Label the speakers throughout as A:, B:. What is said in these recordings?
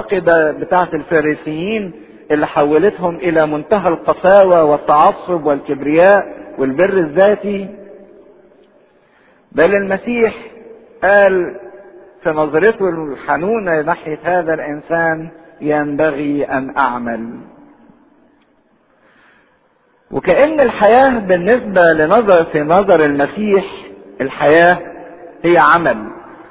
A: المفتقدة بتاعة الفارسيين اللي حولتهم إلى منتهى القساوة والتعصب والكبرياء والبر الذاتي بل المسيح قال في نظرته الحنونة ناحية هذا الإنسان ينبغي أن أعمل وكأن الحياة بالنسبة لنظر في نظر المسيح الحياة هي عمل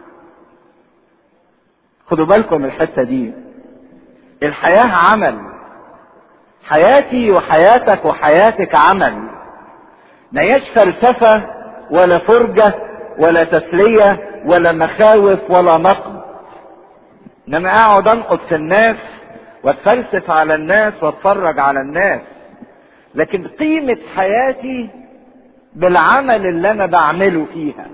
A: خدوا بالكم الحتة دي الحياة عمل حياتي وحياتك وحياتك عمل ما هياش فلسفة ولا فرجة ولا تسلية ولا مخاوف ولا نقد انما اقعد انقد في الناس واتفلسف على الناس واتفرج على الناس لكن قيمة حياتي بالعمل اللي انا بعمله فيها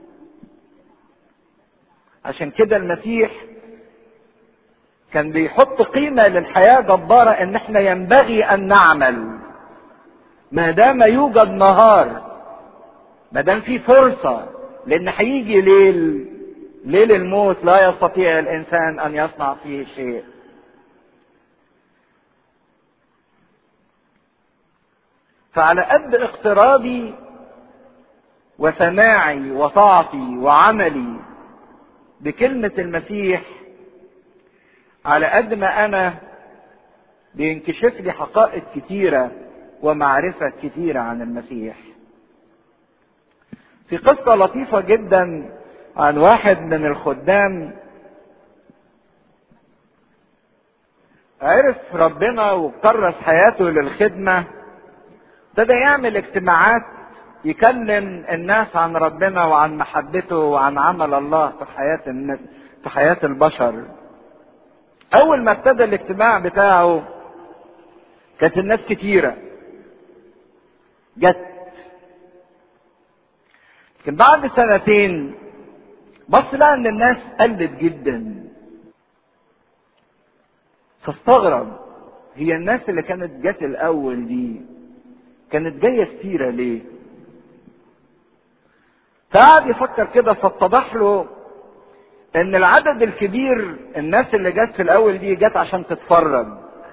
A: عشان كده المسيح كان بيحط قيمة للحياة جبارة ان احنا ينبغي ان نعمل ما دام يوجد نهار ما دام في فرصة لان هيجي ليل ليل الموت لا يستطيع الانسان ان يصنع فيه شيء فعلى قد اقترابي وسماعي وطاعتي وعملي بكلمة المسيح على قد ما انا بينكشف لي حقائق كتيرة ومعرفة كتيرة عن المسيح في قصة لطيفة جدا عن واحد من الخدام عرف ربنا وكرس حياته للخدمة ابتدى يعمل اجتماعات يكلم الناس عن ربنا وعن محبته وعن عمل الله في حياة الناس في حياة البشر أول ما ابتدى الاجتماع بتاعه كانت الناس كتيرة جت لكن بعد سنتين بص لقى ان الناس قلت جدا فاستغرب هي الناس اللي كانت جت الاول دي كانت جايه كتيره ليه فقعد يفكر كده فاتضح له ان العدد الكبير الناس اللي جت في الاول دي جت عشان تتفرج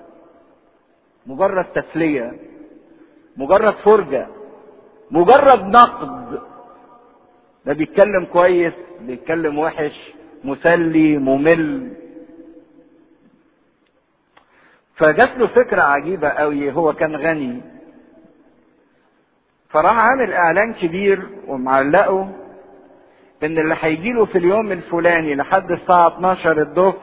A: مجرد تسليه مجرد فرجه مجرد نقد ده بيتكلم كويس بيتكلم وحش مسلي ممل فجات له فكرة عجيبة قوي هو كان غني فراح عامل اعلان كبير ومعلقه ان اللي هيجي له في اليوم الفلاني لحد الساعة 12 الظهر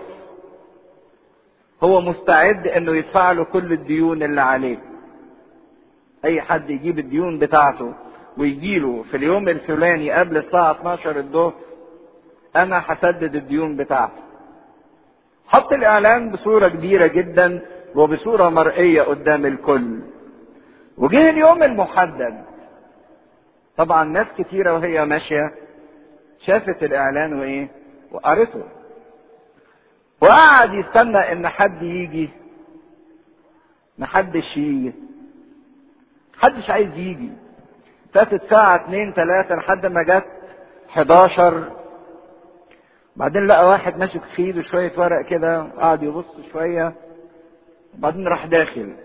A: هو مستعد انه يدفع له كل الديون اللي عليه اي حد يجيب الديون بتاعته ويجيله في اليوم الفلاني قبل الساعة 12 الظهر أنا هسدد الديون بتاعته. حط الإعلان بصورة كبيرة جدا وبصورة مرئية قدام الكل. وجه اليوم المحدد. طبعا ناس كتيرة وهي ماشية شافت الإعلان وإيه؟ وقرته. وقعد يستنى إن حد يجي محدش يجي. محدش عايز يجي. فاتت ساعة اتنين تلاتة لحد ما جت 11 بعدين لقى واحد ماسك في ايده شوية ورق كده قعد يبص شوية وبعدين راح داخل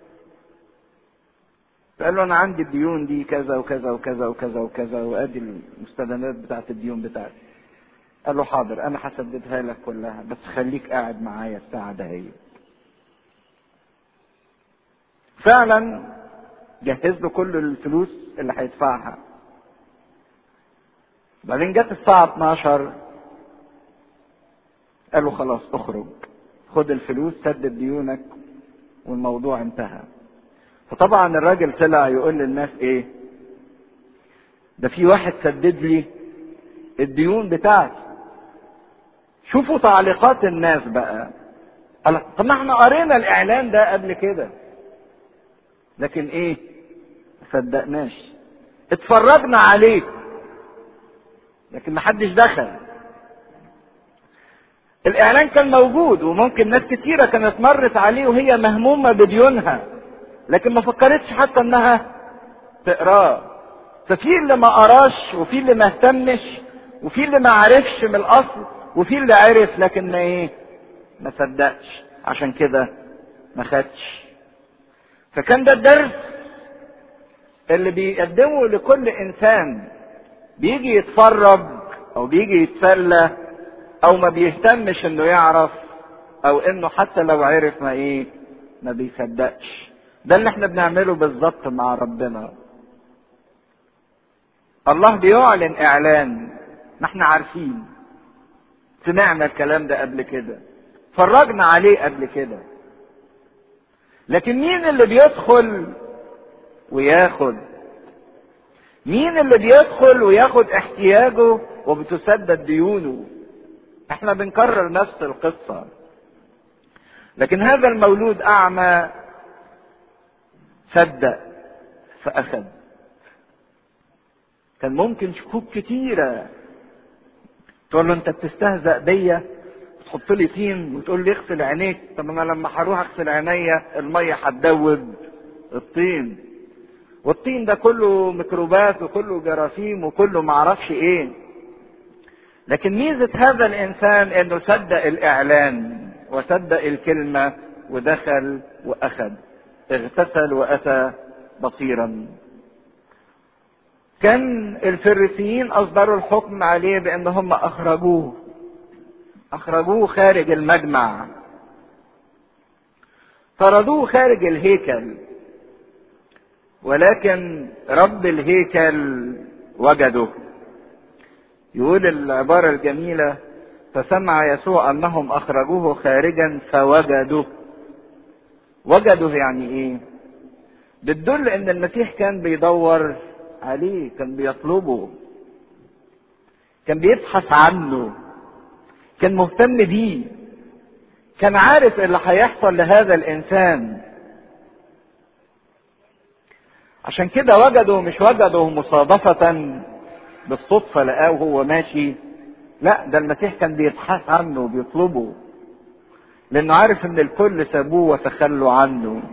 A: فقال له انا عندي الديون دي كذا وكذا وكذا وكذا وكذا وادي المستندات بتاعت الديون بتاعتي قال له حاضر انا هسددها لك كلها بس خليك قاعد معايا الساعة دهيت فعلا جهز له كل الفلوس اللي هيدفعها بعدين جت الساعة 12 قال له خلاص اخرج خد الفلوس سدد ديونك والموضوع انتهى فطبعا الراجل طلع يقول للناس ايه ده في واحد سدد لي الديون بتاعتي شوفوا تعليقات الناس بقى قال طب ما احنا قرينا الاعلان ده قبل كده لكن ايه صدقناش اتفرجنا عليه لكن محدش دخل الاعلان كان موجود وممكن ناس كتيرة كانت مرت عليه وهي مهمومة بديونها لكن ما فكرتش حتى انها تقراه ففي اللي ما قراش وفي اللي ما اهتمش وفي اللي ما عرفش من الاصل وفي اللي عرف لكن ما ايه ما صدقش عشان كده ما خدش فكان ده الدرس اللي بيقدمه لكل انسان بيجي يتفرج او بيجي يتسلى او ما بيهتمش انه يعرف او انه حتى لو عرف ما ايه ما بيصدقش ده اللي احنا بنعمله بالظبط مع ربنا الله بيعلن اعلان ما احنا عارفين سمعنا الكلام ده قبل كده اتفرجنا عليه قبل كده لكن مين اللي بيدخل وياخد مين اللي بيدخل وياخد احتياجه وبتسدد ديونه احنا بنكرر نفس القصة لكن هذا المولود اعمى صدق فاخذ كان ممكن شكوك كتيرة تقول له انت بتستهزأ بيا تحط لي طين وتقول لي اغسل عينيك طب انا لما هروح اغسل عينيا الميه هتدوب الطين والطين ده كله ميكروبات وكله جراثيم وكله معرفش ايه لكن ميزة هذا الانسان انه صدق الاعلان وصدق الكلمة ودخل واخذ اغتسل واتى بصيرا كان الفريسيين اصدروا الحكم عليه بان هم اخرجوه اخرجوه خارج المجمع طردوه خارج الهيكل ولكن رب الهيكل وجده يقول العبارة الجميلة فسمع يسوع انهم اخرجوه خارجا فوجدوه وجدوا يعني ايه بتدل ان المسيح كان بيدور عليه كان بيطلبه كان بيبحث عنه كان مهتم بيه كان عارف اللي هيحصل لهذا الانسان عشان كده وجده مش وجده مصادفة بالصدفة لقاه وهو ماشي لا ده المسيح كان بيبحث عنه وبيطلبه لانه عارف ان الكل سابوه وتخلوا عنه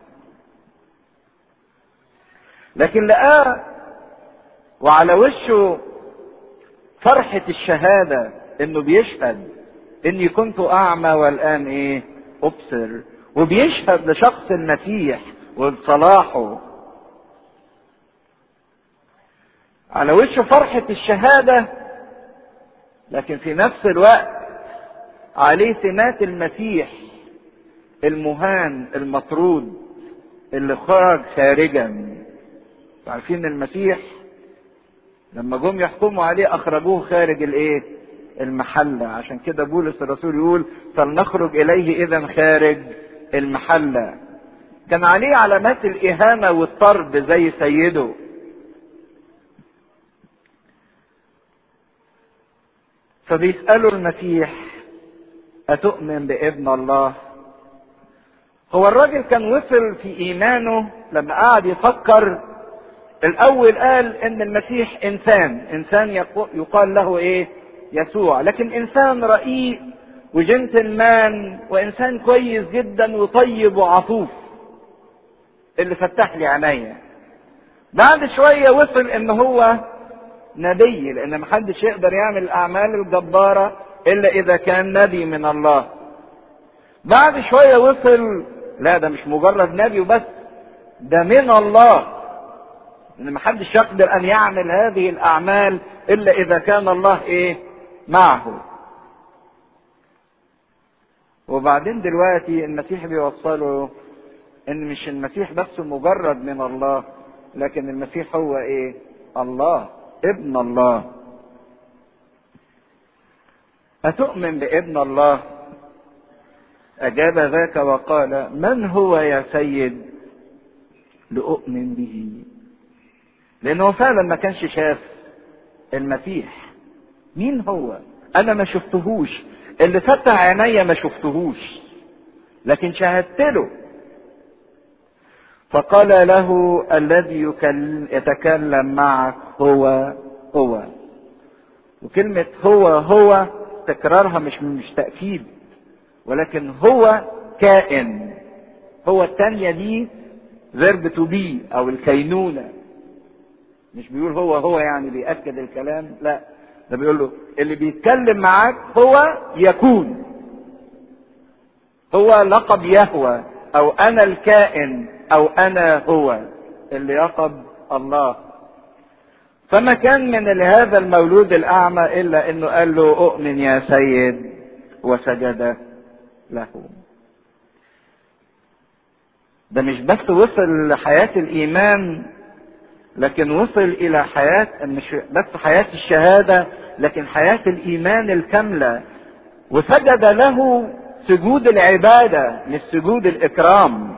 A: لكن لقاه وعلى وشه فرحة الشهادة انه بيشهد اني كنت اعمى والان ايه ابصر وبيشهد لشخص المسيح وبصلاحه على وشه فرحة الشهادة لكن في نفس الوقت عليه سمات المسيح المهان المطرود اللي خرج خارجا عارفين المسيح لما جم يحكموا عليه اخرجوه خارج الايه المحلة عشان كده بولس الرسول يقول فلنخرج اليه اذا خارج المحلة كان عليه علامات الاهانة والطرد زي سيده فبيسألوا المسيح أتؤمن بابن الله هو الراجل كان وصل في إيمانه لما قعد يفكر الأول قال إن المسيح إنسان إنسان يقال له إيه يسوع لكن إنسان رقيق وجنتلمان وإنسان كويس جدا وطيب وعطوف اللي فتح لي عينيا بعد شوية وصل إن هو نبي لان محدش يقدر يعمل الاعمال الجبارة الا اذا كان نبي من الله بعد شوية وصل لا ده مش مجرد نبي وبس ده من الله ان محدش يقدر ان يعمل هذه الاعمال الا اذا كان الله ايه معه وبعدين دلوقتي المسيح بيوصله ان مش المسيح بس مجرد من الله لكن المسيح هو ايه الله ابن الله أتؤمن بابن الله أجاب ذاك وقال من هو يا سيد لأؤمن به لأنه فعلا ما كانش شاف المسيح مين هو أنا ما شفتهوش اللي فتح عينيا ما شفتهوش لكن شاهدت له فقال له الذي يتكلم معك هو هو وكلمة هو هو تكرارها مش مش تأكيد ولكن هو كائن هو التانية دي فيرب تو بي او الكينونة مش بيقول هو هو يعني بيأكد الكلام لا ده بيقول له اللي بيتكلم معاك هو يكون هو لقب يهوى او انا الكائن او انا هو اللي لقب الله فما كان من هذا المولود الاعمى الا انه قال له اؤمن يا سيد وسجد له ده مش بس وصل لحياة الإيمان لكن وصل إلى حياة مش بس حياة الشهادة لكن حياة الإيمان الكاملة وسجد له سجود العبادة مش سجود الإكرام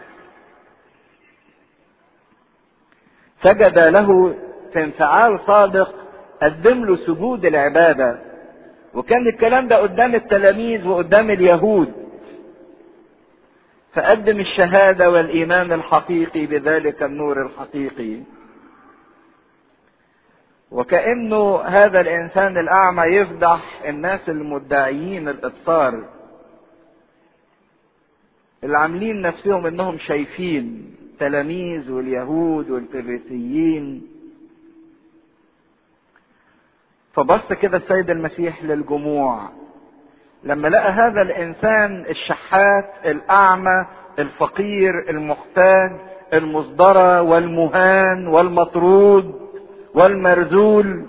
A: سجد له في انفعال صادق قدم له سجود العبادة وكان الكلام ده قدام التلاميذ وقدام اليهود فقدم الشهاده والايمان الحقيقي بذلك النور الحقيقي وكانه هذا الانسان الاعمى يفضح الناس المدعيين الابصار اللي عاملين نفسهم انهم شايفين تلاميذ واليهود والفريسيين فبص كده السيد المسيح للجموع لما لقى هذا الانسان الشحات الاعمى الفقير المحتاج المصدرة والمهان والمطرود والمرذول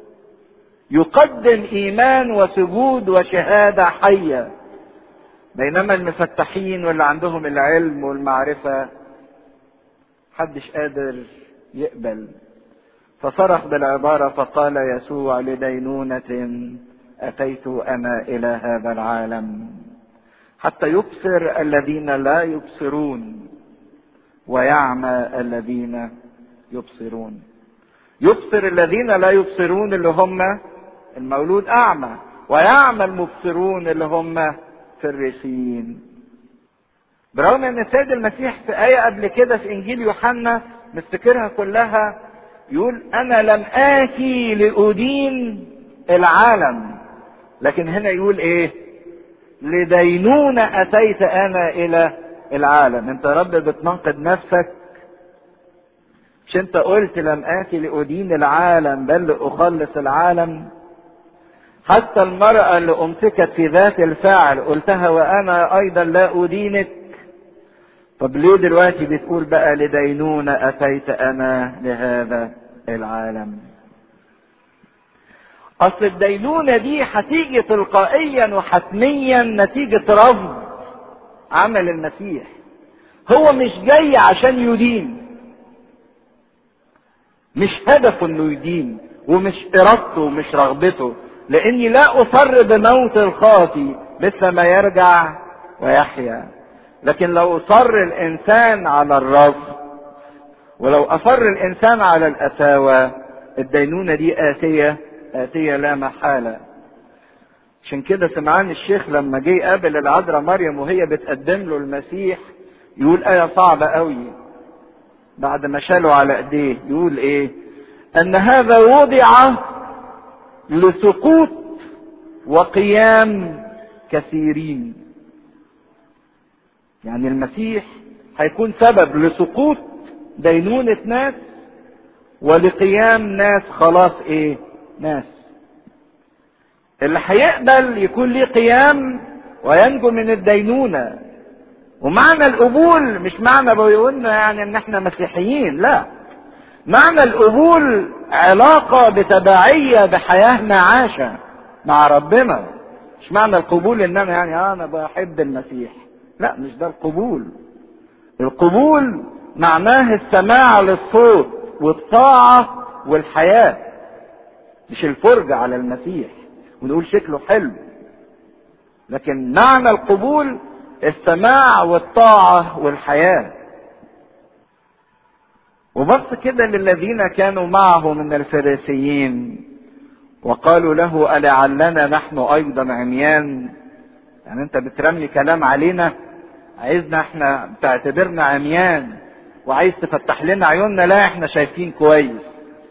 A: يقدم ايمان وسجود وشهادة حية بينما المفتحين واللي عندهم العلم والمعرفة محدش قادر يقبل فصرخ بالعبارة فقال يسوع لدينونة أتيت أنا إلى هذا العالم حتى يبصر الذين لا يبصرون ويعمى الذين يبصرون يبصر الذين لا يبصرون اللي هم المولود أعمى ويعمى المبصرون اللي هم فريسيين برغم ان السيد المسيح في آية قبل كده في إنجيل يوحنا نفتكرها كلها يقول أنا لم آتي لأدين العالم لكن هنا يقول إيه لدينونة أتيت أنا إلى العالم أنت يا رب بتنقد نفسك مش أنت قلت لم آتي لأدين العالم بل لأخلص العالم حتى المرأة اللي أمسكت في ذات الفعل قلتها وأنا أيضا لا أدينك طب ليه دلوقتي بتقول بقى لدينونة أتيت أنا لهذا العالم أصل الدينونة دي هتيجي تلقائيا وحتميا نتيجة رفض عمل المسيح هو مش جاي عشان يدين مش هدفه انه يدين ومش ارادته ومش رغبته لاني لا اصر بموت الخاطي مثل ما يرجع ويحيا لكن لو اصر الانسان على الرفض ولو اصر الانسان على الاتاوى الدينونة دي آتية آتية لا محالة عشان كده سمعان الشيخ لما جه يقابل العذراء مريم وهي بتقدم له المسيح يقول آية صعبة قوي بعد ما شالوا على ايديه يقول ايه ان هذا وضع لسقوط وقيام كثيرين يعني المسيح هيكون سبب لسقوط دينونة ناس ولقيام ناس خلاص ايه ناس اللي هيقبل يكون ليه قيام وينجو من الدينونة ومعنى القبول مش معنى بيقولنا يعني ان احنا مسيحيين لا معنى القبول علاقة بتبعية بحياة معاشة مع ربنا مش معنى القبول ان انا يعني انا بحب المسيح لا مش ده القبول القبول معناه السماع للصوت والطاعة والحياة مش الفرجة على المسيح ونقول شكله حلو لكن معنى القبول السماع والطاعة والحياة وبص كده للذين كانوا معه من الفريسيين وقالوا له ألعلنا نحن أيضا عميان يعني أنت بترمي كلام علينا عايزنا احنا تعتبرنا عميان وعايز تفتح لنا عيوننا لا احنا شايفين كويس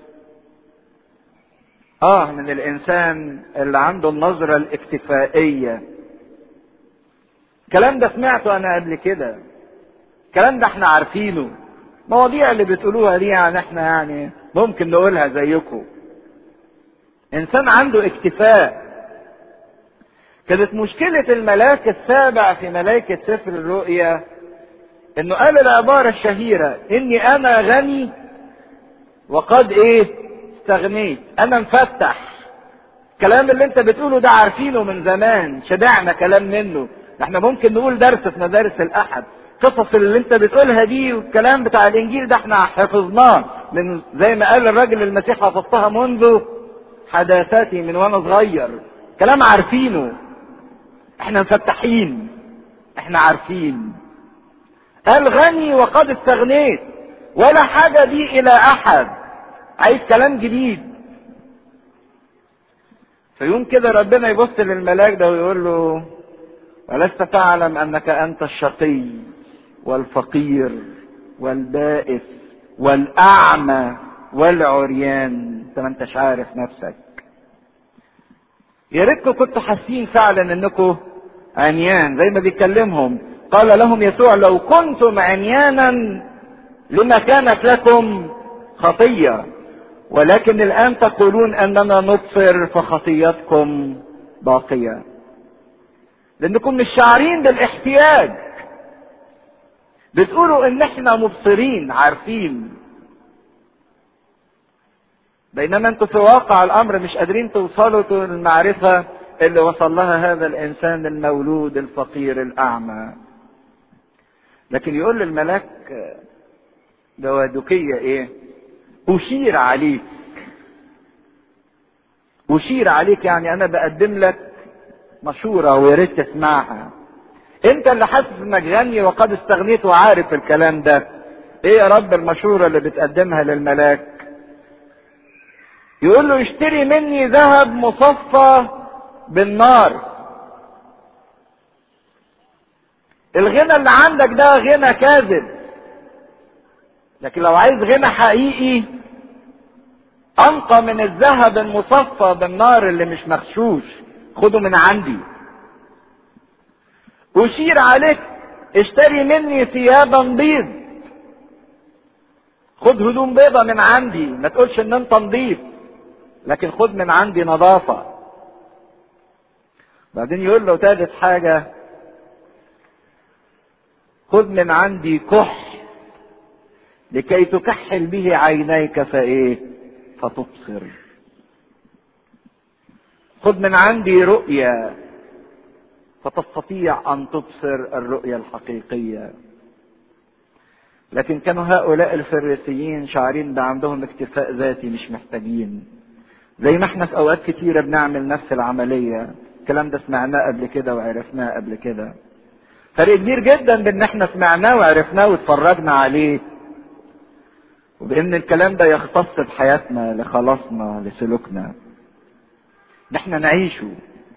A: اه من الانسان اللي عنده النظرة الاكتفائية الكلام ده سمعته انا قبل كده الكلام ده احنا عارفينه مواضيع اللي بتقولوها دي يعني احنا يعني ممكن نقولها زيكم انسان عنده اكتفاء كانت مشكلة الملاك السابع في ملائكة سفر الرؤيا انه قال العبارة الشهيرة اني انا غني وقد ايه استغنيت انا مفتح الكلام اللي انت بتقوله ده عارفينه من زمان شبعنا كلام منه احنا ممكن نقول درس في مدارس الاحد قصص اللي انت بتقولها دي والكلام بتاع الانجيل ده احنا حفظناه من زي ما قال الراجل المسيح حفظتها منذ حداثتي من وانا صغير كلام عارفينه احنا مفتحين احنا عارفين قال غني وقد استغنيت ولا حاجة دي الى احد عايز كلام جديد فيوم كده ربنا يبص للملاك ده ويقول له ولست تعلم انك انت الشقي والفقير والبائس والاعمى والعريان انت ما انتش عارف نفسك يا ريتكم كنتوا حاسين فعلا انكم عميان زي ما بيكلمهم قال لهم يسوع لو كنتم عميانا لما كانت لكم خطيه ولكن الان تقولون اننا نبصر فخطيتكم باقيه لانكم مش شاعرين بالاحتياج بتقولوا ان احنا مبصرين عارفين بينما انتوا في واقع الامر مش قادرين توصلوا للمعرفة اللي وصل لها هذا الانسان المولود الفقير الاعمى لكن يقول للملاك دوادكية ايه اشير عليك اشير عليك يعني انا بقدم لك مشورة ويا ريت تسمعها انت اللي حاسس انك غني وقد استغنيت وعارف الكلام ده ايه يا رب المشورة اللي بتقدمها للملاك يقول له اشتري مني ذهب مصفى بالنار الغنى اللي عندك ده غنى كاذب لكن لو عايز غنى حقيقي انقى من الذهب المصفى بالنار اللي مش مغشوش خده من عندي اشير عليك اشتري مني ثيابا بيض خد هدوم بيضة من عندي ما تقولش ان انت نضيف لكن خد من عندي نظافة بعدين يقول له تالت حاجة خد من عندي كح لكي تكحل به عينيك فايه فتبصر خد من عندي رؤية فتستطيع ان تبصر الرؤية الحقيقية لكن كانوا هؤلاء الفريسيين شاعرين ده عندهم اكتفاء ذاتي مش محتاجين زي ما احنا في اوقات كتيرة بنعمل نفس العملية الكلام ده سمعناه قبل كده وعرفناه قبل كده فرق كبير جدا بان احنا سمعناه وعرفناه واتفرجنا عليه وبان الكلام ده يختص بحياتنا لخلاصنا لسلوكنا ان احنا نعيشه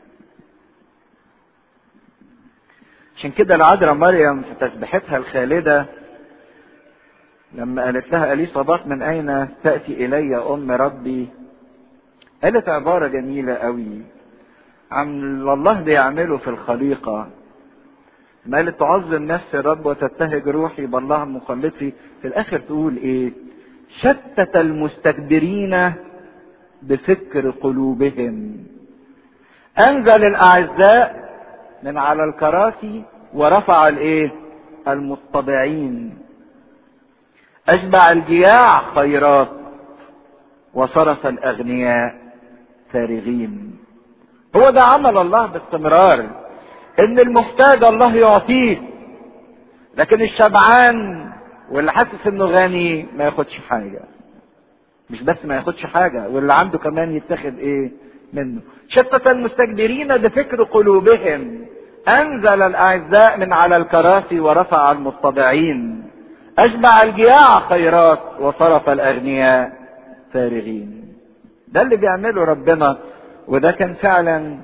A: عشان كده العذراء مريم في تسبيحتها الخالدة لما قالت لها أليصابات من أين تأتي إلي أم ربي قالت عبارة جميلة قوي عن الله بيعمله في الخليقة ما قالت تعظم نفسي الرب وتبتهج روحي بالله مخلصي في الآخر تقول إيه شتت المستكبرين بفكر قلوبهم أنزل الأعزاء من على الكراسي ورفع الإيه المطبعين أشبع الجياع خيرات وصرف الأغنياء فارغين هو ده عمل الله باستمرار ان المحتاج الله يعطيه لكن الشبعان واللي حاسس انه غني ما ياخدش حاجه مش بس ما ياخدش حاجه واللي عنده كمان يتاخد ايه منه شتت المستكبرين بفكر قلوبهم انزل الاعزاء من على الكراسي ورفع المتضعين اشبع الجياع خيرات وصرف الاغنياء فارغين ده اللي بيعمله ربنا وده كان فعلا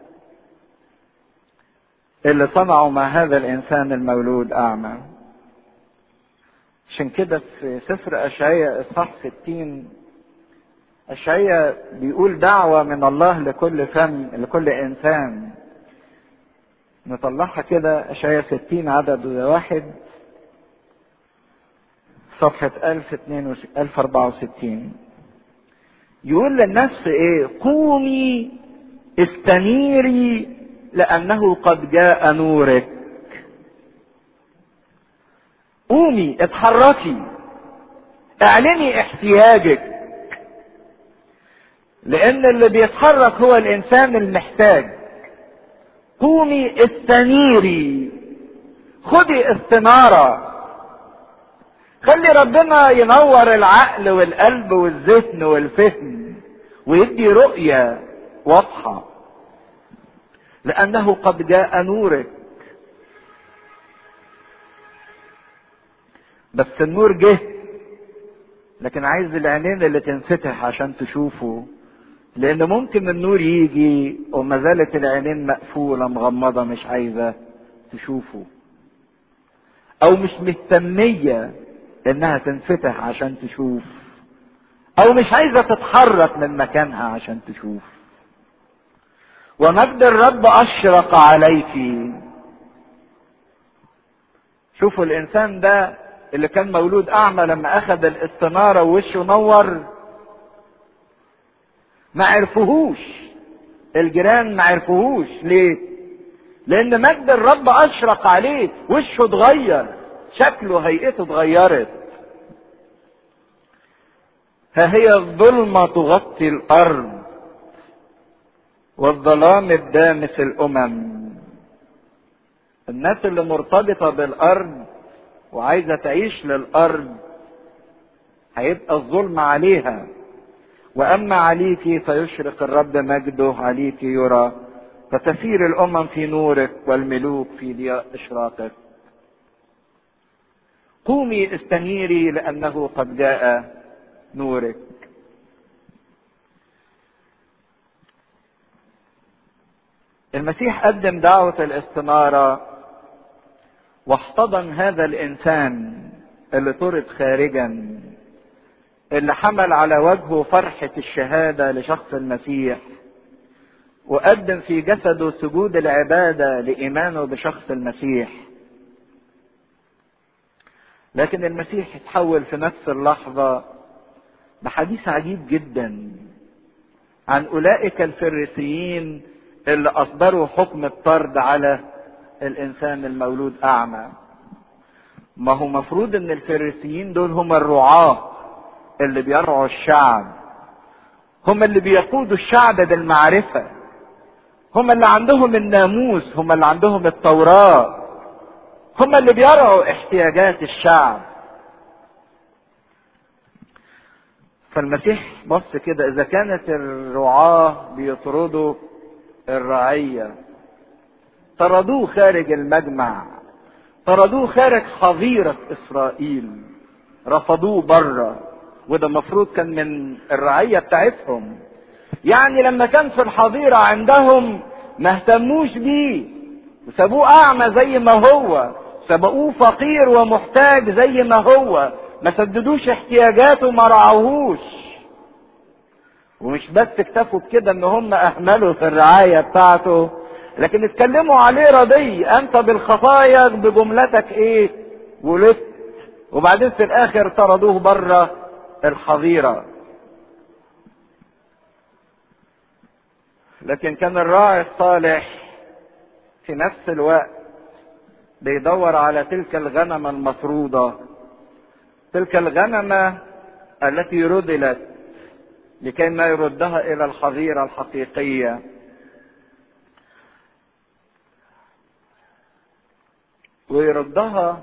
A: اللي صنعه مع هذا الانسان المولود اعمى عشان كده في سفر اشعياء اصحاح 60 اشعياء بيقول دعوة من الله لكل فم لكل انسان نطلعها كده اشعياء 60 عدد واحد صفحة 1064 يقول للنفس ايه قومي استنيري لانه قد جاء نورك قومي اتحركي اعلني احتياجك لان اللي بيتحرك هو الانسان المحتاج قومي استنيري خدي استنارة خلي ربنا ينور العقل والقلب والذهن والفهم ويدي رؤية واضحة لأنه قد جاء نورك بس النور جه لكن عايز العينين اللي تنفتح عشان تشوفه لان ممكن النور يجي وما زالت العينين مقفولة مغمضة مش عايزة تشوفه او مش مهتمية انها تنفتح عشان تشوف او مش عايزة تتحرك من مكانها عشان تشوف ومجد الرب اشرق عليك شوفوا الانسان ده اللي كان مولود اعمى لما اخذ الاستنارة ووشه نور ما عرفوهوش الجيران ما عرفوهوش ليه لان مجد الرب اشرق عليه وشه اتغير شكله هيئته اتغيرت ها هي الظلمة تغطي الارض والظلام الدامس الامم الناس اللي مرتبطة بالارض وعايزة تعيش للارض هيبقى الظلم عليها واما عليك فيشرق الرب مجده عليك يرى فتسير الامم في نورك والملوك في ضياء اشراقك قومي استنيري لانه قد جاء نورك المسيح قدم دعوة الاستنارة واحتضن هذا الانسان اللي طرد خارجا اللي حمل على وجهه فرحة الشهادة لشخص المسيح وقدم في جسده سجود العبادة لإيمانه بشخص المسيح لكن المسيح اتحول في نفس اللحظة بحديث عجيب جدا عن أولئك الفريسيين اللي أصدروا حكم الطرد على الإنسان المولود أعمى ما هو مفروض ان الفريسيين دول هم الرعاه اللي بيرعوا الشعب هم اللي بيقودوا الشعب بالمعرفة هم اللي عندهم الناموس هم اللي عندهم التوراة هم اللي بيرعوا احتياجات الشعب فالمسيح بص كده اذا كانت الرعاة بيطردوا الرعية طردوه خارج المجمع طردوه خارج حظيرة اسرائيل رفضوه بره وده المفروض كان من الرعية بتاعتهم يعني لما كان في الحظيرة عندهم ما اهتموش بيه وسابوه أعمى زي ما هو سبقوه فقير ومحتاج زي ما هو ما سددوش احتياجاته ما رعوهوش ومش بس اكتفوا بكده ان هم اهملوا في الرعاية بتاعته لكن اتكلموا عليه رضي انت بالخطايا بجملتك ايه ولدت وبعدين في الاخر طردوه بره الحظيرة لكن كان الراعي الصالح في نفس الوقت بيدور على تلك الغنمة المفروضة تلك الغنمة التي ردلت لكي ما يردها إلى الحظيرة الحقيقية ويردها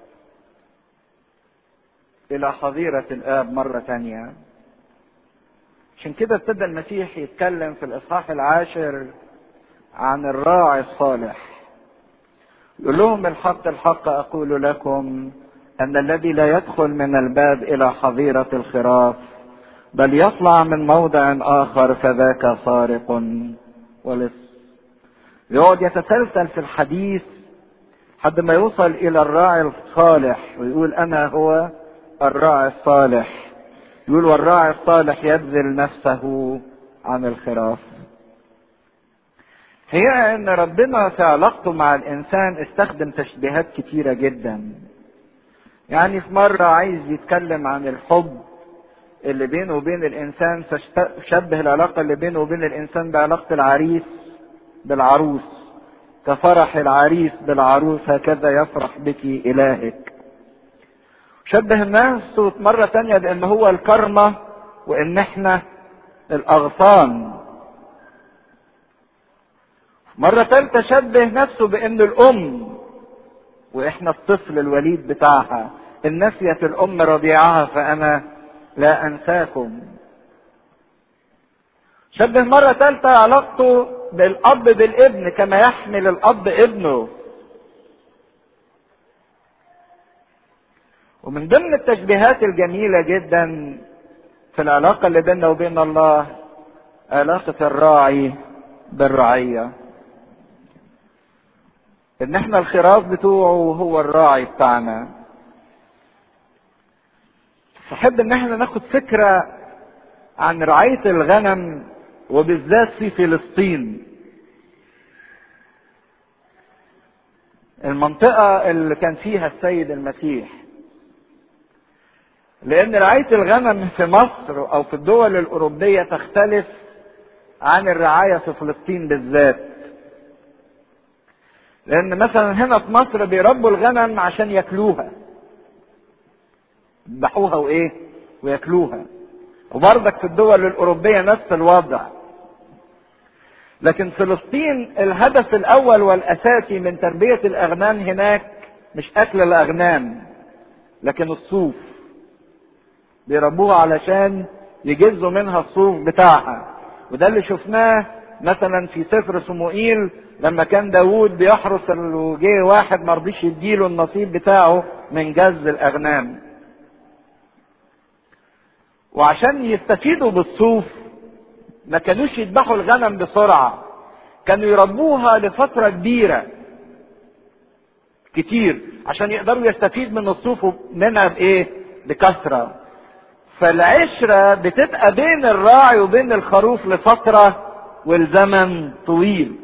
A: إلى حظيرة الآب مرة تانية عشان كده ابتدى المسيح يتكلم في الإصحاح العاشر عن الراعي الصالح يقول لهم الحق الحق أقول لكم أن الذي لا يدخل من الباب إلى حظيرة الخراف بل يطلع من موضع آخر فذاك سارق ولص يقعد يتسلسل في الحديث حد ما يوصل إلى الراعي الصالح ويقول أنا هو الراعي الصالح يقول والراعي الصالح يبذل نفسه عن الخراف هي ان ربنا في علاقته مع الانسان استخدم تشبيهات كتيرة جدا يعني في مرة عايز يتكلم عن الحب اللي بينه وبين الانسان فشبه العلاقة اللي بينه وبين الانسان بعلاقة العريس بالعروس كفرح العريس بالعروس هكذا يفرح بك إلهك شبه الناس مرة تانية بأن هو الكرمة وإن احنا الأغصان مرة تالتة شبه نفسه بأن الأم وإحنا الطفل الوليد بتاعها إن نسيت الأم رضيعها فأنا لا أنساكم شبه مرة ثالثة علاقته بالأب بالابن كما يحمل الأب ابنه ومن ضمن التشبيهات الجميلة جدا في العلاقة اللي بيننا وبين الله علاقة الراعي بالرعية ان احنا الخراف بتوعه وهو الراعي بتاعنا احب ان احنا ناخد فكرة عن رعاية الغنم وبالذات في فلسطين المنطقة اللي كان فيها السيد المسيح لأن رعاية الغنم في مصر أو في الدول الأوروبية تختلف عن الرعاية في فلسطين بالذات. لأن مثلا هنا في مصر بيربوا الغنم عشان ياكلوها. يذبحوها وإيه؟ وياكلوها. وبرضك في الدول الأوروبية نفس الوضع. لكن فلسطين الهدف الأول والأساسي من تربية الأغنام هناك مش أكل الأغنام لكن الصوف. بيربوها علشان يجزوا منها الصوف بتاعها وده اللي شفناه مثلا في سفر صموئيل لما كان داوود بيحرس وجه واحد ما رضيش يديله النصيب بتاعه من جز الاغنام وعشان يستفيدوا بالصوف ما كانوش يذبحوا الغنم بسرعه كانوا يربوها لفتره كبيره كتير عشان يقدروا يستفيد من الصوف منها بايه بكثره فالعشرة بتبقى بين الراعي وبين الخروف لفترة والزمن طويل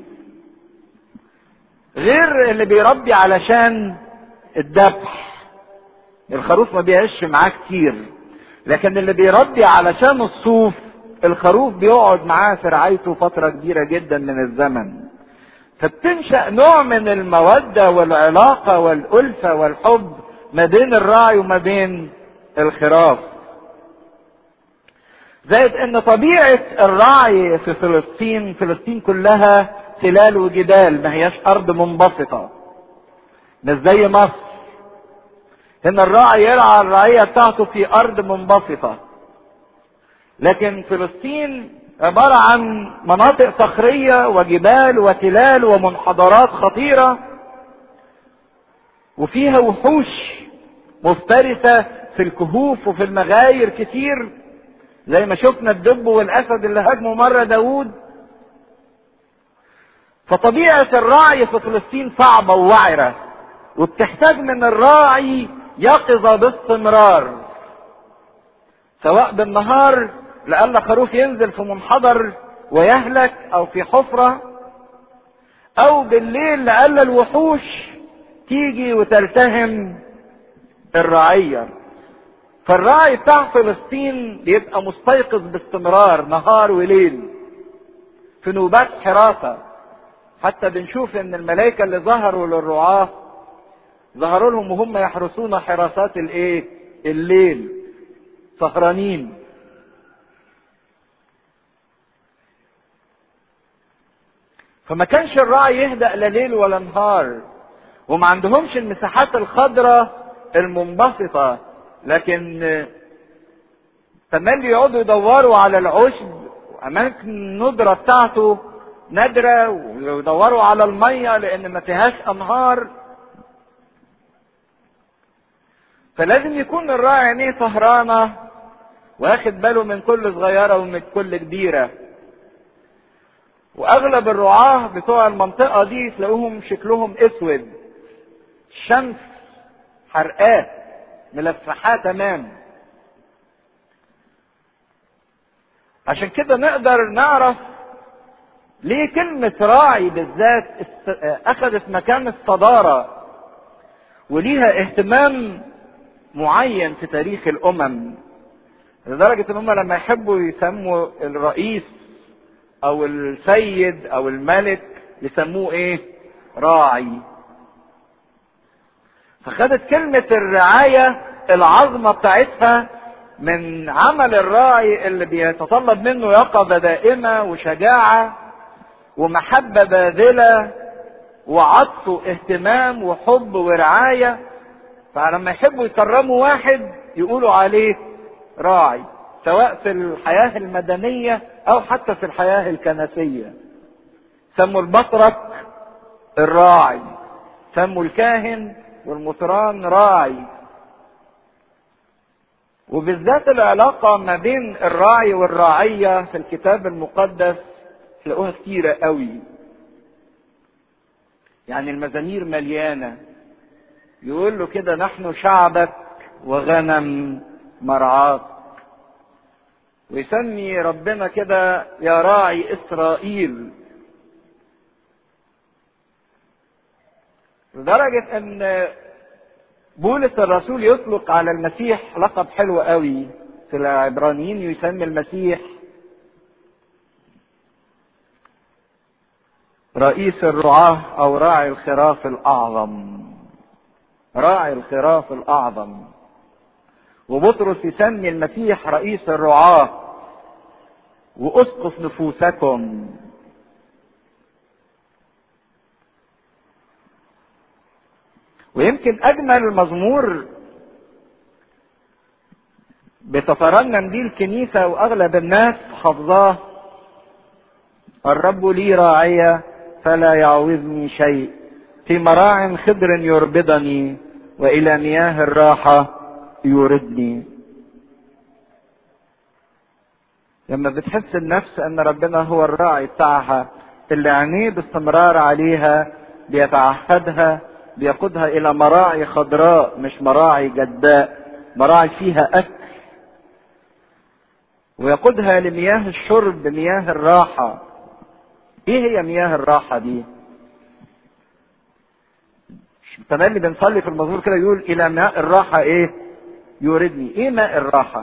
A: غير اللي بيربي علشان الذبح الخروف ما بيعيش معاه كتير لكن اللي بيربي علشان الصوف الخروف بيقعد معاه في رعايته فترة كبيرة جدا من الزمن فبتنشأ نوع من المودة والعلاقة والألفة والحب ما بين الراعي وما بين الخراف زائد ان طبيعة الرعي في فلسطين فلسطين كلها تلال وجبال ما هياش ارض منبسطة مش زي مصر هنا الراعي يرعى الرعية بتاعته في ارض منبسطة لكن فلسطين عبارة عن مناطق صخرية وجبال وتلال ومنحدرات خطيرة وفيها وحوش مفترسة في الكهوف وفي المغاير كتير زي ما شفنا الدب والاسد اللي هاجموا مره داوود فطبيعه الرعي في فلسطين صعبه ووعره وبتحتاج من الراعي يقظه باستمرار سواء بالنهار لألا خروف ينزل في منحدر ويهلك او في حفره او بالليل لألا الوحوش تيجي وتلتهم الرعيه فالراعي بتاع فلسطين بيبقى مستيقظ باستمرار نهار وليل في نوبات حراسة حتى بنشوف ان الملائكة اللي ظهروا للرعاة ظهروا لهم وهم يحرسون حراسات الايه الليل سهرانين فما كانش الراعي يهدأ لا ليل ولا نهار وما عندهمش المساحات الخضراء المنبسطة لكن تملي يقعدوا يدوروا على العشب اماكن الندره بتاعته نادره ويدوروا على الميه لان ما فيهاش انهار فلازم يكون الراعي عينيه سهرانه واخد باله من كل صغيره ومن كل كبيره واغلب الرعاه بتوع المنطقه دي تلاقوهم شكلهم اسود الشمس حرقاه ملفحاه تمام عشان كده نقدر نعرف ليه كلمة راعي بالذات أخذت مكان الصدارة وليها اهتمام معين في تاريخ الأمم لدرجة إن هم لما يحبوا يسموا الرئيس أو السيد أو الملك يسموه إيه؟ راعي فخدت كلمة الرعاية العظمة بتاعتها من عمل الراعي اللي بيتطلب منه يقظة دائمة وشجاعة ومحبة باذلة وعطف واهتمام وحب ورعاية فلما يحبوا يكرموا واحد يقولوا عليه راعي سواء في الحياة المدنية أو حتى في الحياة الكنسية سموا البطرك الراعي سموا الكاهن والمطران راعي وبالذات العلاقة ما بين الراعي والراعية في الكتاب المقدس تلاقوها كتيرة قوي يعني المزامير مليانة يقول له كده نحن شعبك وغنم مرعاك ويسمي ربنا كده يا راعي اسرائيل لدرجة ان بولس الرسول يطلق على المسيح لقب حلو قوي في العبرانيين يسمي المسيح رئيس الرعاة او راعي الخراف الاعظم راعي الخراف الاعظم وبطرس يسمي المسيح رئيس الرعاة واسقف نفوسكم ويمكن اجمل مزمور بتترنم بيه الكنيسة واغلب الناس حافظاه الرب لي راعية فلا يعوزني شيء في مراع خضر يربضني والى مياه الراحة يوردني لما بتحس النفس ان ربنا هو الراعي بتاعها اللي عينيه باستمرار عليها بيتعهدها بيقودها الى مراعي خضراء مش مراعي جداء مراعي فيها اكل ويقودها لمياه الشرب مياه الراحة ايه هي مياه الراحة دي تملي بنصلي في المزمور كده يقول الى ماء الراحة ايه يوردني ايه ماء الراحة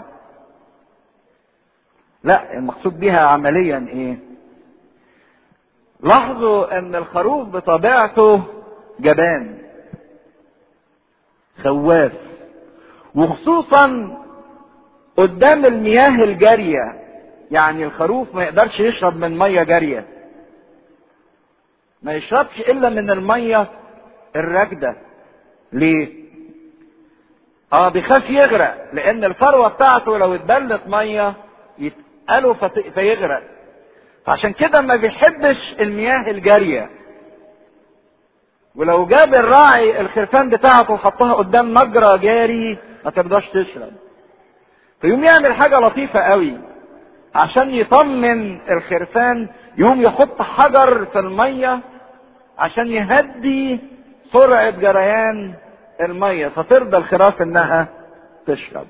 A: لا المقصود بها عمليا ايه لاحظوا ان الخروف بطبيعته جبان خواف وخصوصا قدام المياه الجارية يعني الخروف ما يقدرش يشرب من مية جارية ما يشربش الا من المية الراكدة ليه اه بيخاف يغرق لان الفروة بتاعته لو اتبلت مية يتقلوا فيغرق فعشان كده ما بيحبش المياه الجارية ولو جاب الراعي الخرفان بتاعته وحطها قدام مجرى جاري ما ترضاش تشرب فيقوم يعمل حاجة لطيفة قوي عشان يطمن الخرفان يقوم يحط حجر في المية عشان يهدي سرعة جريان المية فترضى الخراف انها تشرب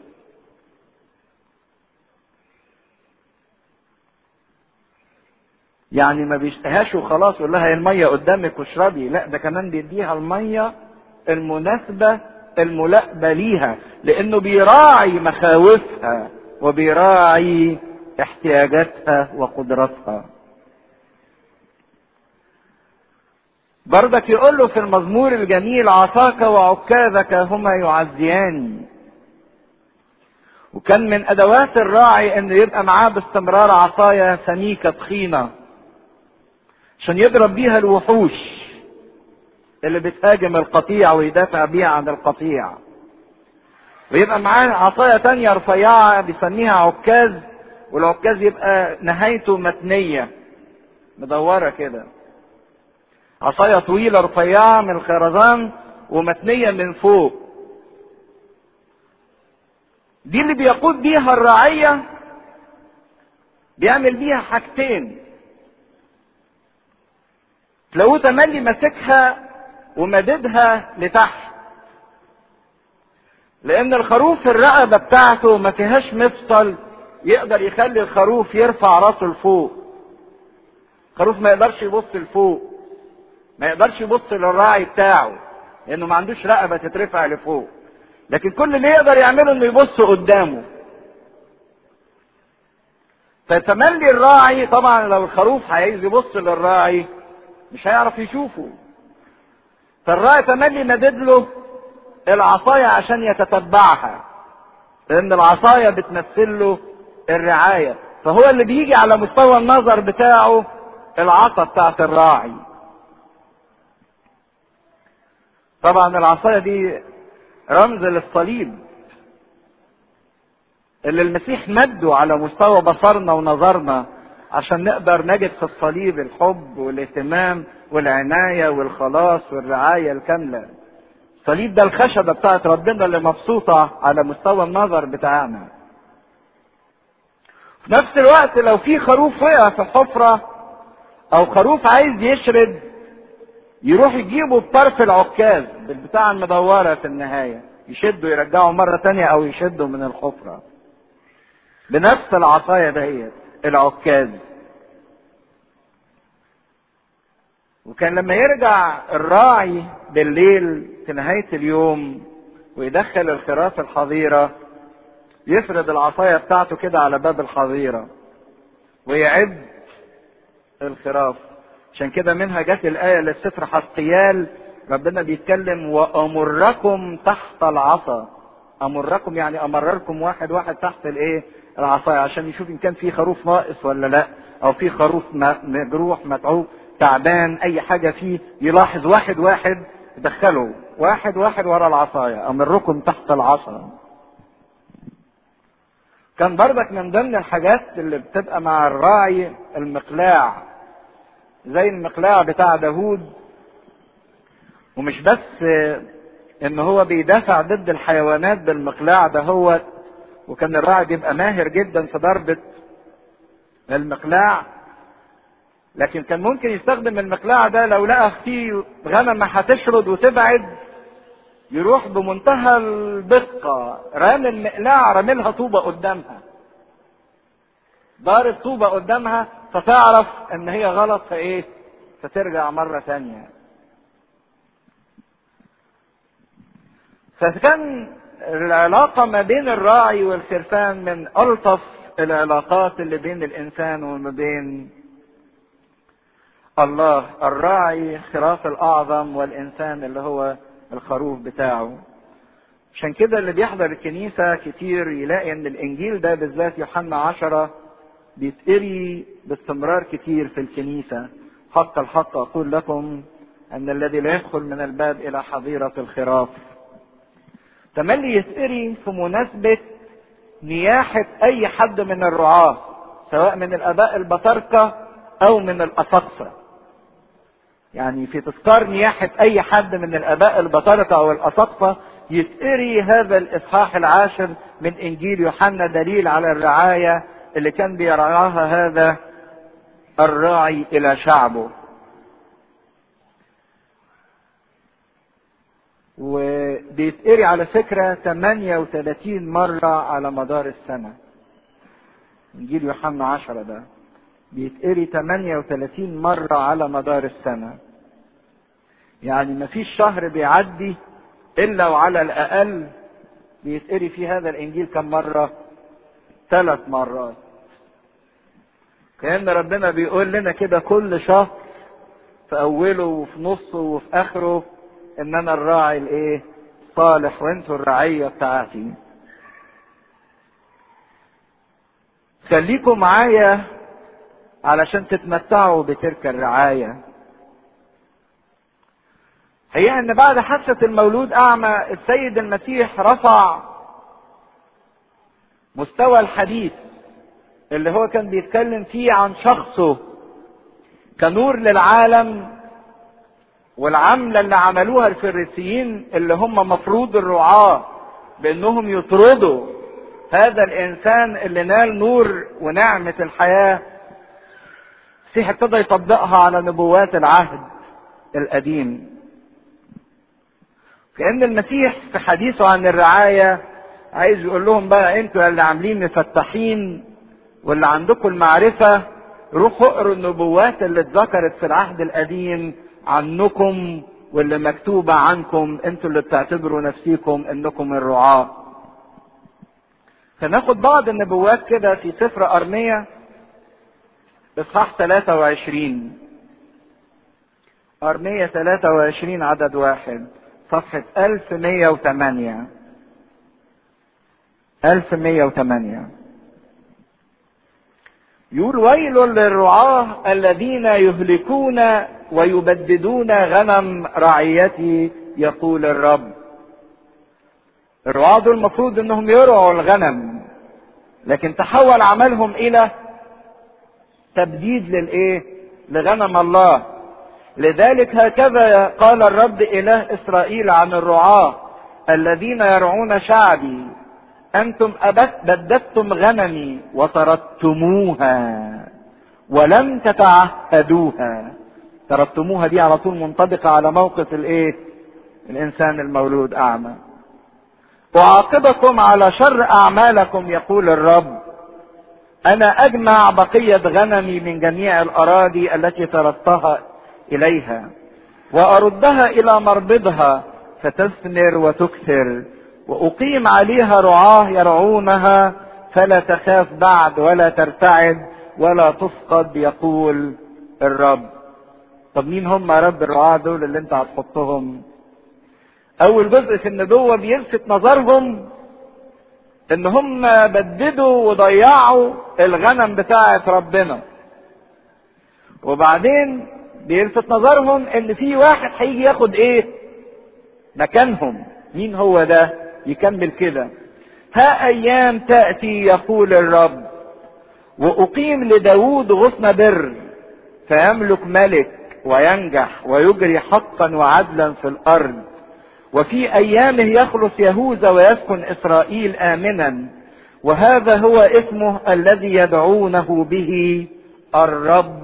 A: يعني ما بيشتهاش وخلاص يقول لها المية قدامك واشربي لا ده كمان بيديها المية المناسبة الملائبة ليها لانه بيراعي مخاوفها وبيراعي احتياجاتها وقدراتها برضك يقول له في المزمور الجميل عصاك وعكازك هما يعزيان وكان من ادوات الراعي انه يبقى معاه باستمرار عصاية سميكة تخينة عشان يضرب بيها الوحوش اللي بتهاجم القطيع ويدافع بيها عن القطيع ويبقى معاه عصاية تانية رفيعة بيسميها عكاز والعكاز يبقى نهايته متنية مدورة كده عصاية طويلة رفيعة من الخرزان ومتنية من فوق دي اللي بيقود بيها الرعية بيعمل بيها حاجتين تلاقوه تملي ماسكها ومددها لتحت لان الخروف الرقبة بتاعته ما فيهاش مفصل يقدر يخلي الخروف يرفع راسه لفوق الخروف ما يقدرش يبص لفوق ما يقدرش يبص للراعي بتاعه لانه ما عندوش رقبة تترفع لفوق لكن كل اللي يقدر يعمله انه يبص قدامه فتملي الراعي طبعا لو الخروف عايز يبص للراعي مش هيعرف يشوفه فالراعي تملي مدد له العصاية عشان يتتبعها لان العصاية بتمثل له الرعاية فهو اللي بيجي على مستوى النظر بتاعه العصا بتاعت الراعي طبعا العصاية دي رمز للصليب اللي المسيح مده على مستوى بصرنا ونظرنا عشان نقدر نجد في الصليب الحب والاهتمام والعناية والخلاص والرعاية الكاملة الصليب ده الخشبة بتاعت ربنا اللي مبسوطة على مستوى النظر بتاعنا في نفس الوقت لو في خروف وقع في حفرة او خروف عايز يشرد يروح يجيبه بطرف العكاز بالبتاع المدورة في النهاية يشده يرجعه مرة تانية او يشده من الحفرة بنفس العصاية دهيت العكاز وكان لما يرجع الراعي بالليل في نهاية اليوم ويدخل الخراف الحظيرة يفرد العصاية بتاعته كده على باب الحظيرة ويعد الخراف عشان كده منها جت الآية اللي في سفر حسقيال ربنا بيتكلم وأمركم تحت العصا أمركم يعني أمرركم واحد واحد تحت الإيه؟ العصاية عشان يشوف إن كان في خروف ناقص ولا لا أو في خروف مجروح متعوب تعبان أي حاجة فيه يلاحظ واحد واحد يدخله واحد واحد ورا العصاية أمركم تحت العصا كان برضك من ضمن الحاجات اللي بتبقى مع الراعي المقلاع زي المقلاع بتاع داوود ومش بس ان هو بيدافع ضد الحيوانات بالمقلاع ده هو وكان الراعي بيبقى ماهر جدا في ضربة المقلاع لكن كان ممكن يستخدم المقلاع ده لو لقى فيه غنمة هتشرد وتبعد يروح بمنتهى الدقة رامي المقلاع راملها طوبة قدامها ضارب طوبة قدامها فتعرف ان هي غلط فايه فترجع مرة ثانية فكان العلاقة ما بين الراعي والخرفان من ألطف العلاقات اللي بين الإنسان وما بين الله الراعي خراف الأعظم والإنسان اللي هو الخروف بتاعه عشان كده اللي بيحضر الكنيسة كتير يلاقي ان الانجيل ده بالذات يوحنا عشرة بيتقري باستمرار كتير في الكنيسة حق الحق اقول لكم ان الذي لا يدخل من الباب الى حظيرة الخراف تملي يتقري في مناسبة نياحة اي حد من الرعاة سواء من الاباء البطاركة او من الاساقفة يعني في تذكار نياحة أي حد من الآباء البطاركة أو الأساقفة يتقري هذا الإصحاح العاشر من إنجيل يوحنا دليل على الرعاية اللي كان بيرعاها هذا الراعي إلى شعبه. وبيتقري على فكرة 38 مرة على مدار السنة. إنجيل يوحنا 10 ده. بيتقري 38 مرة على مدار السنة يعني ما فيش شهر بيعدي إلا وعلى الأقل بيتقري في هذا الإنجيل كم مرة ثلاث مرات كأن ربنا بيقول لنا كده كل شهر في أوله وفي نصه وفي آخره إن أنا الراعي الإيه صالح وأنتوا الرعية بتاعتي خليكم معايا علشان تتمتعوا بتلك الرعاية هي ان بعد حادثة المولود اعمى السيد المسيح رفع مستوى الحديث اللي هو كان بيتكلم فيه عن شخصه كنور للعالم والعملة اللي عملوها الفريسيين اللي هم مفروض الرعاة بانهم يطردوا هذا الانسان اللي نال نور ونعمة الحياة المسيح ابتدى يطبقها على نبوات العهد القديم كأن المسيح في حديثه عن الرعاية عايز يقول لهم بقى انتوا اللي عاملين مفتحين واللي عندكم المعرفة روحوا اقروا النبوات اللي اتذكرت في العهد القديم عنكم واللي مكتوبة عنكم انتوا اللي بتعتبروا نفسيكم انكم الرعاة فناخد بعض النبوات كده في سفر أرمية إصحاح 23 أرمية 23 عدد واحد صفحة 1108 1108 يقول ويل للرعاة الذين يهلكون ويبددون غنم رعيتي يقول الرب الرعاة دول المفروض انهم يرعوا الغنم لكن تحول عملهم الى تبديد للايه لغنم الله لذلك هكذا قال الرب اله اسرائيل عن الرعاة الذين يرعون شعبي انتم بددتم غنمي وطردتموها ولم تتعهدوها طردتموها دي على طول منطبقة على موقف الايه الانسان المولود اعمى اعاقبكم على شر اعمالكم يقول الرب انا اجمع بقية غنمي من جميع الاراضي التي طردتها اليها واردها الى مربضها فتثمر وتكثر واقيم عليها رعاه يرعونها فلا تخاف بعد ولا ترتعد ولا تفقد يقول الرب طب مين هم رب الرعاة دول اللي انت هتحطهم اول جزء في النبوة بيلفت نظرهم ان هم بددوا وضيعوا الغنم بتاعة ربنا وبعدين بيلفت نظرهم ان في واحد هيجي ياخد ايه مكانهم مين هو ده يكمل كده ها ايام تأتي يقول الرب واقيم لداود غصن بر فيملك ملك وينجح ويجري حقا وعدلا في الارض وفي ايامه يخلص يهوذا ويسكن اسرائيل امنا وهذا هو اسمه الذي يدعونه به الرب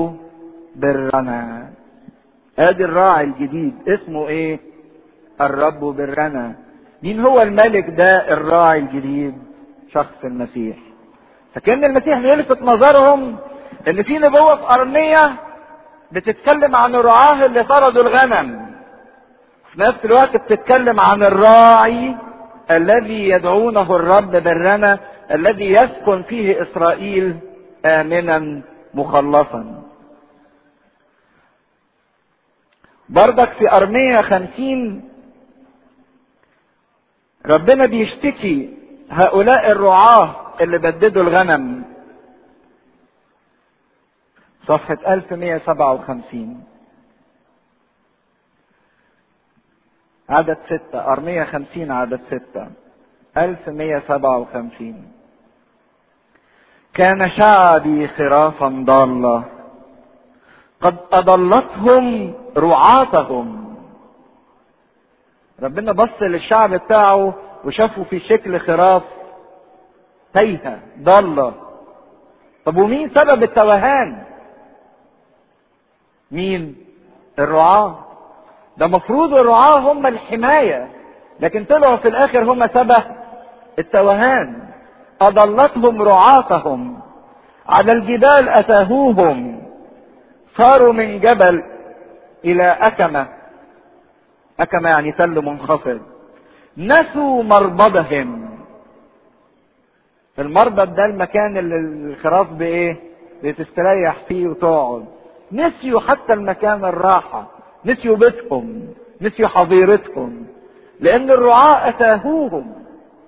A: برنا ادي الراعي الجديد اسمه ايه الرب برنا مين هو الملك ده الراعي الجديد شخص المسيح فكان المسيح بيلفت نظرهم ان في نبوة في ارمية بتتكلم عن الرعاه اللي طردوا الغنم في نفس الوقت بتتكلم عن الراعي الذي يدعونه الرب برنا الذي يسكن فيه اسرائيل امنا مخلصا بردك في ارمية خمسين ربنا بيشتكي هؤلاء الرعاة اللي بددوا الغنم صفحة 1157 عدد ستة أرمية خمسين عدد ستة ألف مية سبعة وخمسين كان شعبي خرافا ضالة قد أضلتهم رعاتهم ربنا بص للشعب بتاعه وشافه في شكل خراف تايهة ضالة طب ومين سبب التوهان مين الرعاة ده مفروض الرعاة هم الحماية لكن طلعوا في الاخر هم سبب التوهان اضلتهم رعاتهم على الجبال اتاهوهم صاروا من جبل الى اكمه اكمه يعني تل منخفض نسوا مربضهم المربض ده المكان اللي الخراف بايه بتستريح فيه وتقعد نسيوا حتى المكان الراحه نسيوا بيتهم نسيوا حظيرتهم لان الرعاة اتاهوهم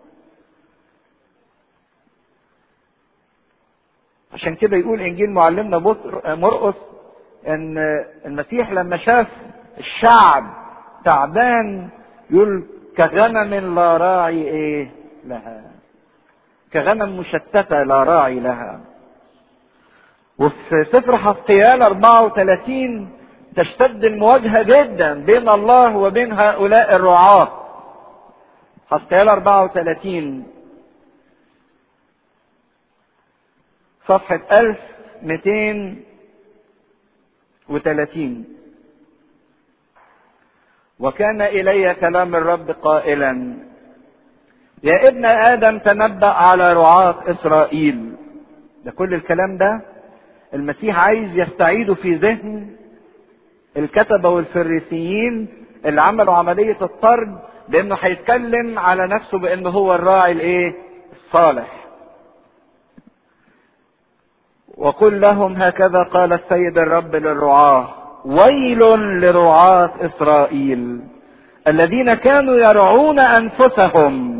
A: عشان كده يقول انجيل معلمنا مرقس ان المسيح لما شاف الشعب تعبان يقول كغنم لا راعي ايه لها كغنم مشتتة لا راعي لها وفي سفر حسقيال 34 تشتد المواجهة جدا بين الله وبين هؤلاء الرعاة حسقيال 34 صفحة 1230 وكان إلي كلام الرب قائلا يا ابن آدم تنبأ على رعاة إسرائيل ده كل الكلام ده المسيح عايز يستعيده في ذهن الكتبة والفريسيين اللي عملوا عملية الطرد لانه هيتكلم على نفسه بانه هو الراعي الايه الصالح وقل لهم هكذا قال السيد الرب للرعاة ويل لرعاة اسرائيل الذين كانوا يرعون انفسهم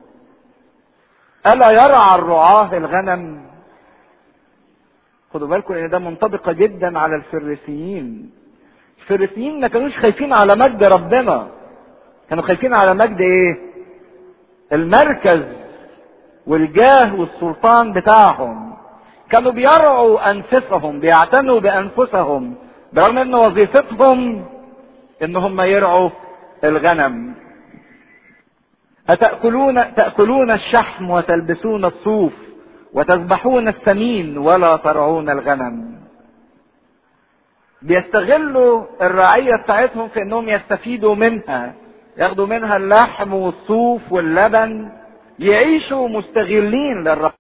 A: الا يرعى الرعاه الغنم خدوا بالكم ان ده منطبقة جدا على الفريسيين الفريسيين ما كانوش خايفين على مجد ربنا كانوا خايفين على مجد ايه المركز والجاه والسلطان بتاعهم كانوا بيرعوا انفسهم بيعتنوا بانفسهم برغم ان وظيفتهم ان هم يرعوا الغنم أتأكلون تأكلون الشحم وتلبسون الصوف وتذبحون السمين ولا ترعون الغنم بيستغلوا الرعية بتاعتهم في انهم يستفيدوا منها ياخدوا منها اللحم والصوف واللبن يعيشوا مستغلين للرعية